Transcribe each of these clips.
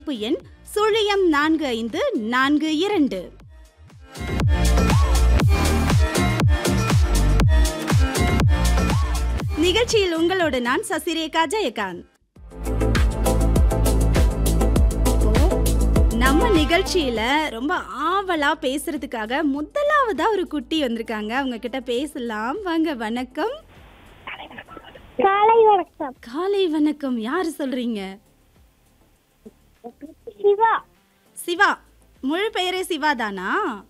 அழைப்பு எண் சுழியம் நான்கு ஐந்து நான்கு இரண்டு நிகழ்ச்சியில் உங்களோடு நான் சசிரேகா ஜெயகாந்த் இப்போ நம்ம நிகழ்ச்சியில ரொம்ப ஆவலா பேசுறதுக்காக முதலாவதா ஒரு குட்டி வந்திருக்காங்க அவங்க கிட்ட பேசலாம் வாங்க வணக்கம் காலை வணக்கம் காலை வணக்கம் யாரு சொல்றீங்க சிவா சிவா முழு பெயரே சிவா தானா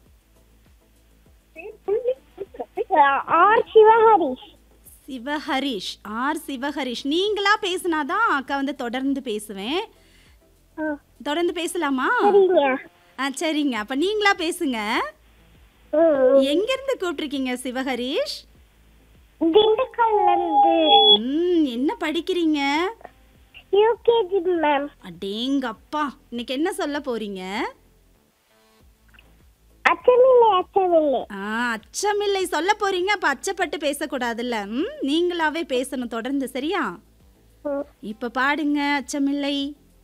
ஆர் சிவஹரிஷ் சிவஹரிஷ் ஆர் சிவஹரிஷ் நீங்களா பேசினாதான் அக்கா வந்து தொடர்ந்து பேசுவேன் ஆ, தொடர்ந்து பேசலாமா சரிங்க ஆ சரிங்க அப்ப நீங்களா பேசுங்க ம், எங்க இருந்து கூப்பிட்டுருக்கீங்க சிவஹரிஷ் திண்டுக்கல்ல இருந்து ம் என்ன படிக்கிறீங்க யூகேஜி மேம் அடேங்கப்பா இன்னைக்கு என்ன சொல்ல போறீங்க அச்சமில்லை அச்சமில்லை ஆ அச்சமில்லை சொல்ல போறீங்க அப்ப அச்சப்பட்டு பேசக்கூடாதுல்ல ம் நீங்களாவே பேசணும் தொடர்ந்து சரியா ம், இப்ப பாடுங்க அச்சமில்லை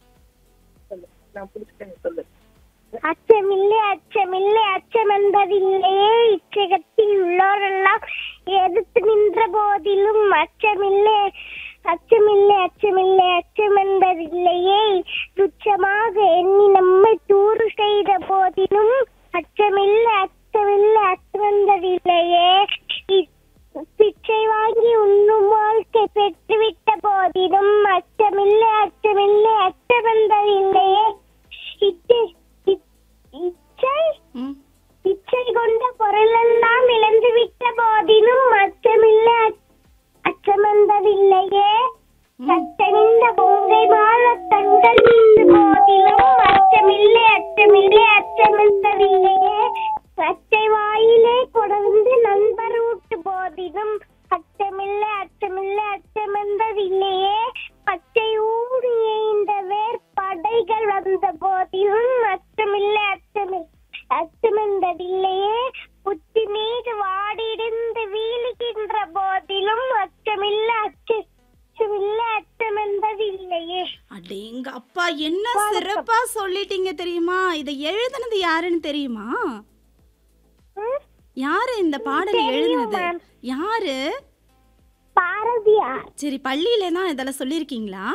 அச்சமில்லை அச்சமில்லை அச்சம் என்பதில்லையே இச்சகத்தில் உள்ளோரெல்லாம் எதிர்த்து நின்ற போதிலும் அச்சமில்லை அச்சமில்லை அச்சமில்லை அச்சம் என்பதில்லையே துச்சமாக எண்ணி நம்மை தூறு செய்த போதிலும் அச்சமில்லை அச்சமில்லை அச்சமென்பதில்லையே இ- பிச்சை வாங்கி உண்ணும் வாழ்க்கை பெற்றுவிட்ட போதிலும் அச்சமில்லை அச்சமில்லை அச்சமென்பதில்லையே இச்சை இச்- இச்சை ம் இச்சை கொண்ட பொருளெல்லாம் இழந்துவிட்ட போதிலும் அச்சமில்லை அச்- அச்சமென்பதில்லையே கட்டணிந்த பொங்கை மாற தங்கள் நின்ற போதிலும் அச்சமில்லை அச்சமில்லை அச்சமென்பதில்லையே அச்சை வாயிலே கொடர்ந்து நண்பர் ஊட்டு போதிலும் அச்சமில்லை அச்சமில்லை அச்சமென்பதில்லையே பச்சை ஊடிய இந்த வேற்படைகள் வந்த போதிலும் அச்சமில்லை அச்சமில்லை அச்சமென்பதில்லையே புத்தி மீது வாடிடிந்து வீழுகின்ற போதிலும் அச்சமில்லை அச்ச அச்சமில்லை அச்சமென்பதில்லையே அடேங்க அப்பா என்ன சிறப்பா சொல்லிட்டீங்க தெரியுமா இதை எழுதுனது யாருன்னு தெரியுமா ம்? யாரு இந்த பாடலை தெரியும், எழுதுனது ma'am. யாரு பாரதியார் சரி பள்ளியில தான் இதெல்லாம் சொல்லியிருக்கீங்களா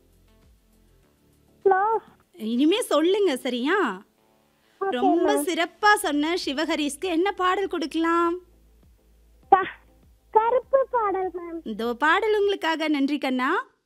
No. இனிமே சொல்லுங்க சரியா ரொம்ப சிறப்பா சொன்ன சிவஹரிஸ்க்கு என்ன பாடல் கொடுக்கலாம் க- கருப்பு பாடல் மேம் இந்த பாடல் உங்களுக்காக நன்றி கண்ணா